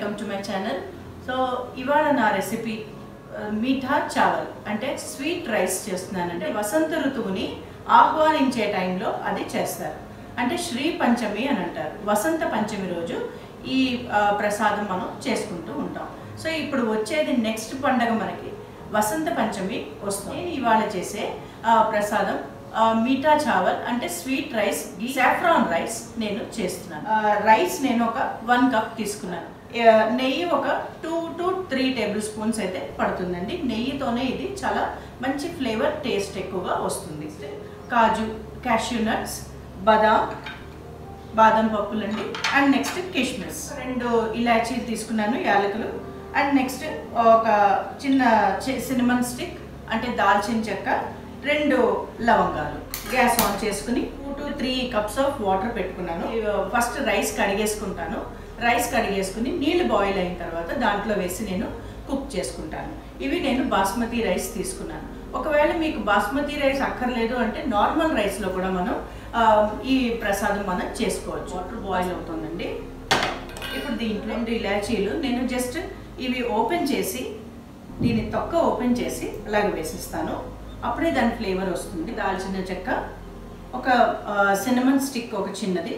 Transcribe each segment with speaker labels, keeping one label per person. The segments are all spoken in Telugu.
Speaker 1: welcome to my channel so ఇవాళ నా రెసిపీ ఆ, మీఠా చావల్ అంటే స్వీట్ రైస్ చేస్తున్నానంటే వసంత ఋతువుని ఆహ్వానించే టైంలో అది చేస్తారు అంటే శ్రీ పంచమి అని అంటారు వసంత పంచమి రోజు ఈ ఆ, ప్రసాదం మనం చేసుకుంటూ ఉంటాం సో ఇప్పుడు వచ్చేది నెక్స్ట్ పండగ మనకి వసంత పంచమి వస్తుంది నేను ఇవాళ చేసే ఆ, ప్రసాదం ఆ, మీఠా చావల్ అంటే స్వీట్ రైస్ సాఫ్రాన్ రైస్ నేను చేస్తున్నాను ఆ, రైస్ నేను ఒక వన్ కప్ తీసుకున్నాను ఆ, నెయ్యి ఒక two to three tablespoons అయితే పడుతుందండి నెయ్యితోనే ఇది చాలా మంచి ఫ్లేవర్ టేస్ట్ ఎక్కువగా వస్తుంది కాజు క్యాష్యూ నట్స్ బదాం బాదం పప్పులండి అండ్ నెక్స్ట్ కిష్మిస్ రెండు ఇలాచీలు తీసుకున్నాను యాలకులు అండ్ నెక్స్ట్ ఒక చిన్న సినిమన్ స్టిక్ అంటే దాల్చిన చెక్క రెండు లవంగాలు గ్యాస్ ఆన్ చేసుకుని two to three cups of water పెట్టుకున్నాను ఫస్ట్ రైస్ కడిగేసుకుంటాను రైస్ కడిగేసుకుని నీళ్లు బాయిల్ అయిన తర్వాత దాంట్లో వేసి నేను కుక్ చేసుకుంటాను ఇవి నేను బాస్మతి రైస్ తీసుకున్నాను ఒకవేళ మీకు బాస్మతి రైస్ అక్కర్లేదు అంటే నార్మల్ రైస్లో కూడా మనం ఆ, ఈ ప్రసాదం మనం చేసుకోవచ్చు వాటర్ బాయిల్ అవుతుందండి ఇప్పుడు దీంట్లో రెండు ఇలాచీలు నేను జస్ట్ ఇవి ఓపెన్ చేసి దీని తొక్క ఓపెన్ చేసి అలాగే వేసిస్తాను అప్పుడే దాని ఫ్లేవర్ వస్తుంది దాల్చిన చెక్క ఒక సినమన్ స్టిక్ ఒక చిన్నది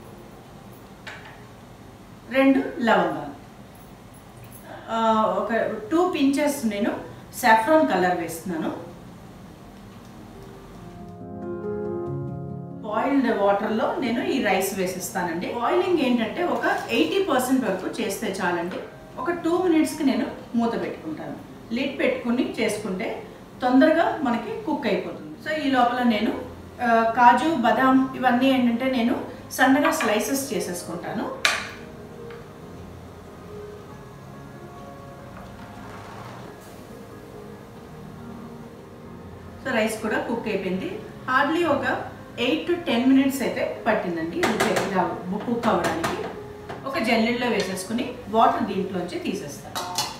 Speaker 1: రెండు లవంగాలు ఆ, ఒక టూ పించెస్ నేను సాఫ్రాన్ కలర్ వేస్తున్నాను బాయిల్డ్ వాటర్లో నేను ఈ రైస్ వేసిస్తానండి బాయిలింగ్ ఏంటంటే ఒక ఎయిటీ పర్సెంట్ వరకు చేస్తే చాలండి ఒక టూ మినిట్స్కి నేను మూత పెట్టుకుంటాను లిడ్ పెట్టుకుని చేసుకుంటే తొందరగా మనకి కుక్ అయిపోతుంది సో ఈ లోపల నేను ఆ, కాజు బదాం ఇవన్నీ ఏంటంటే నేను సన్నగా స్లైసెస్ చేసేసుకుంటాను సో రైస్ కూడా కుక్ అయిపోయింది హార్డ్లీ ఒక ఎయిట్ టు టెన్ మినిట్స్ అయితే పట్టిందండి ఇది ఇలా కుక్ అవ్వడానికి ఒక జల్లెల్లో వేసేసుకుని వాటర్ దీంట్లోంచి తీసేస్తాను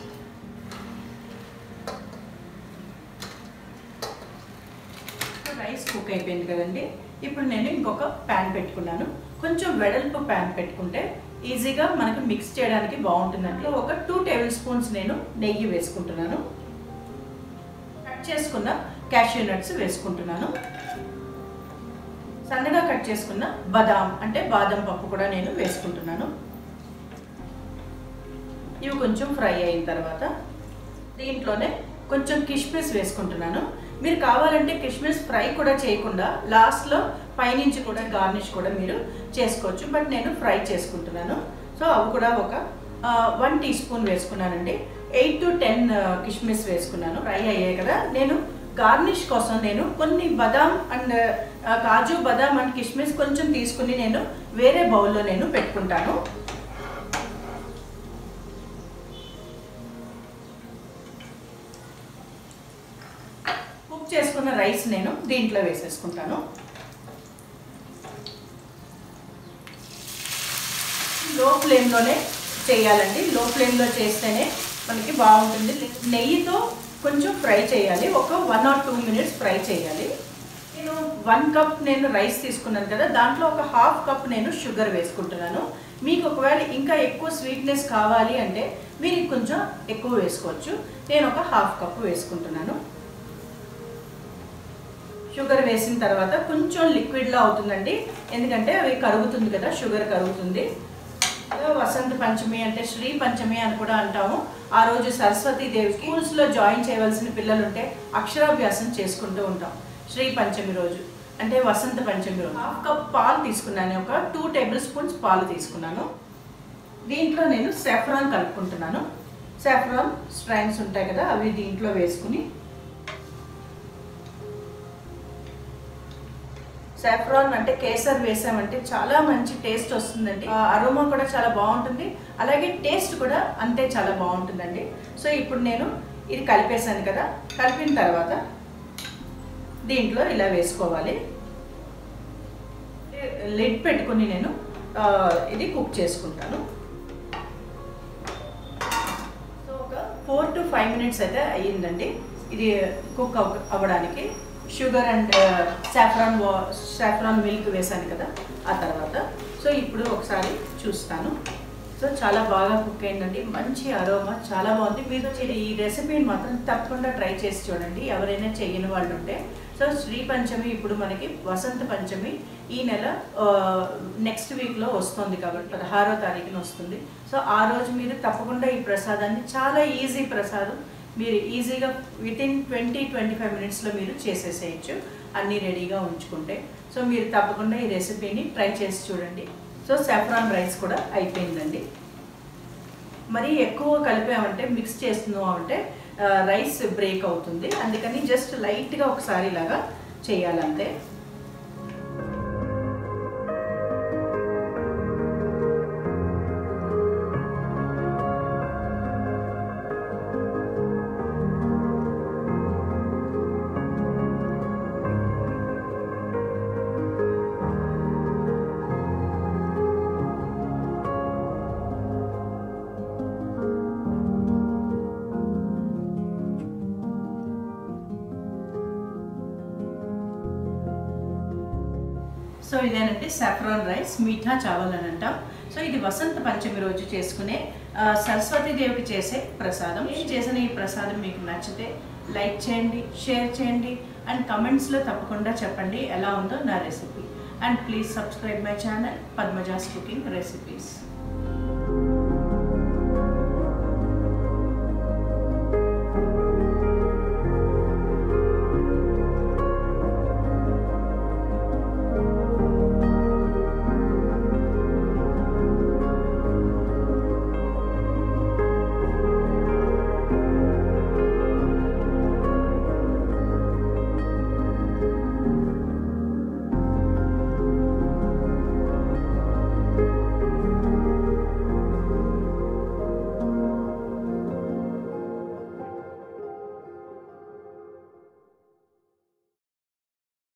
Speaker 1: రైస్ కుక్ అయిపోయింది కదండి ఇప్పుడు నేను ఇంకొక ప్యాన్ పెట్టుకున్నాను కొంచెం వెడల్పు ప్యాన్ పెట్టుకుంటే ఈజీగా మనకి మిక్స్ చేయడానికి బాగుంటుందండి ఒక టూ టేబుల్ స్పూన్స్ నేను నెయ్యి వేసుకుంటున్నాను కట్ చేసుకున్న క్యాష్యూ నట్స్ వేసుకుంటున్నాను సన్నగా కట్ చేసుకున్న బదాం అంటే బాదం పప్పు కూడా నేను వేసుకుంటున్నాను ఇవి కొంచెం ఫ్రై అయిన తర్వాత దీంట్లోనే కొంచెం కిష్మిస్ వేసుకుంటున్నాను మీరు కావాలంటే కిష్మిస్ ఫ్రై కూడా చేయకుండా లాస్ట్లో పైనుంచి కూడా గార్నిష్ కూడా మీరు చేసుకోవచ్చు బట్ నేను ఫ్రై చేసుకుంటున్నాను సో అవి కూడా ఒక వన్ టీ స్పూన్ వేసుకున్నానండి ఎయిట్ టు టెన్ కిష్మిస్ వేసుకున్నాను ఫ్రై అయ్యాయి కదా నేను గార్నిష్ కోసం నేను కొన్ని బదాం అండ్ కాజు బదాం అండ్ కిష్మిస్ కొంచెం తీసుకుని నేను వేరే బౌల్లో నేను పెట్టుకుంటాను కుక్ చేసుకున్న రైస్ నేను దీంట్లో వేసేసుకుంటాను లో ఫ్లేమ్లోనే చేయాలండి లో ఫ్లేమ్లో చేస్తేనే మనకి బాగుంటుంది నెయ్యితో కొంచెం ఫ్రై చేయాలి ఒక one or two minutes fry చేయాలి నేను వన్ కప్ నేను రైస్ తీసుకున్నాను కదా దాంట్లో ఒక హాఫ్ కప్ నేను షుగర్ వేసుకుంటున్నాను మీకు ఒకవేళ ఇంకా ఎక్కువ స్వీట్నెస్ కావాలి అంటే మీరు కొంచెం ఎక్కువ వేసుకోవచ్చు నేను ఒక హాఫ్ కప్ వేసుకుంటున్నాను షుగర్ వేసిన తర్వాత కొంచెం లిక్విడ్లో అవుతుందండి ఎందుకంటే అవి కరుగుతుంది కదా షుగర్ కరుగుతుంది ఏదో వసంత పంచమి అంటే శ్రీ పంచమి అని కూడా అంటాము ఆ రోజు సరస్వతి దేవి స్కూల్స్లో జాయిన్ చేయవలసిన పిల్లలు ఉంటే అక్షరాభ్యాసం చేసుకుంటూ ఉంటాం శ్రీ పంచమి రోజు అంటే వసంత పంచమి రోజు హాఫ్ కప్ పాలు తీసుకున్నాను ఒక టూ టేబుల్ స్పూన్స్ పాలు తీసుకున్నాను దీంట్లో నేను సాఫ్రాన్ కలుపుకుంటున్నాను సాఫ్రాన్ స్ట్రైన్స్ ఉంటాయి కదా అవి దీంట్లో వేసుకుని సాఫ్రాన్ అంటే కేసర్ వేసామంటే చాలా మంచి టేస్ట్ వస్తుందండి అరోమా కూడా చాలా బాగుంటుంది అలాగే టేస్ట్ కూడా అంతే చాలా బాగుంటుందండి సో ఇప్పుడు నేను ఇది కలిపేశాను కదా కలిపిన తర్వాత దీంట్లో ఇలా వేసుకోవాలి లిడ్ పెట్టుకుని నేను ఆ, ఇది కుక్ చేసుకుంటాను సో ఒక ఫోర్ టు ఫైవ్ మినిట్స్ అయితే అయ్యిందండి ఇది కుక్ అవ అవ్వడానికి షుగర్ అండ్ సాఫ్రాన్ వా సాఫ్రాన్ మిల్క్ వేసాను కదా ఆ తర్వాత సో ఇప్పుడు ఒకసారి చూస్తాను సో చాలా బాగా కుక్ అయిందండి మంచి అరోమా చాలా బాగుంది మీరు ఇది- ఈ రెసిపీని మాత్రం తప్పకుండా ట్రై చేసి చూడండి ఎవరైనా చేయని వాళ్ళు ఉంటే సో శ్రీ పంచమి ఇప్పుడు మనకి వసంత పంచమి ఈ నెల నెక్స్ట్ వీక్లో వస్తుంది కాబట్టి పదహారో తారీఖున వస్తుంది సో ఆ రోజు మీరు తప్పకుండా ఈ ప్రసాదాన్ని చాలా ఈజీ ప్రసాదం మీరు ఈజీగా with in twenty twenty five మినిట్స్లో మీరు చేసేసేయచ్చు అన్నీ రెడీగా ఉంచుకుంటే సో మీరు తప్పకుండా ఈ రెసిపీని ట్రై చేసి చూడండి సో సాఫ్రాన్ రైస్ కూడా అయిపోయిందండి మరి ఎక్కువ కలిపామంటే మిక్స్ చేస్తున్నాం అంటే ఆ, రైస్ బ్రేక్ అవుతుంది అందుకని జస్ట్ లైట్గా ఒకసారి ఇలాగా చేయాలంతే సో ఇదేనండి సాఫ్రాన్ రైస్ మీఠా చావల్ అని అంటాం సో ఇది వసంత పంచమి రోజు చేసుకునే ఆ, సరస్వతీదేవికి చేసే ప్రసాదం నేను చేసిన ఈ ప్రసాదం మీకు నచ్చితే లైక్ చేయండి షేర్ చేయండి అండ్ కమెంట్స్లో తప్పకుండా చెప్పండి ఎలా ఉందో నా recipe and please subscribe my channel Padmaja's cooking recipes